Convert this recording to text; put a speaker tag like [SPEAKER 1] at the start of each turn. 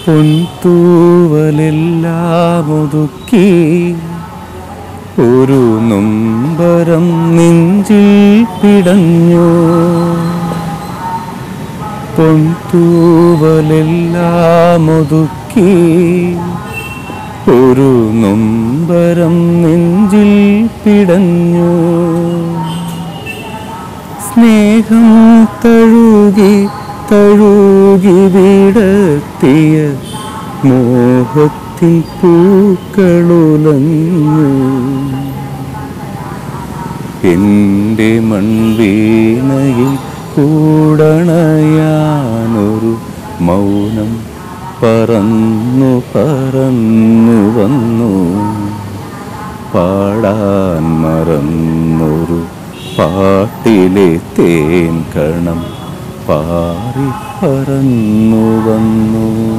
[SPEAKER 1] പൊൻതൂവലെല്ലാം ഒതുക്കി ഒരു നൊമ്പരം നെഞ്ചിൽ പിടഞ്ഞു പൊൻതൂവലെല്ലാം ഒതുക്കി ഒരു നൊമ്പരം നെഞ്ചിൽ പിടഞ്ഞു സ്നേഹം തഴുകി തഴുകി വിടത്തിയ മോഹത്തിൻ പൂക്കളുലഞ്ഞു എൻ്റെ മൺവീണയിൽ കൂടണയാനൊരു മൗനം പറന്നു പറന്നു വന്നു പാടാൻ മറന്നൊരു പാട്ടിലെ തേൻ കണം പാറി പറന്നു വന്നു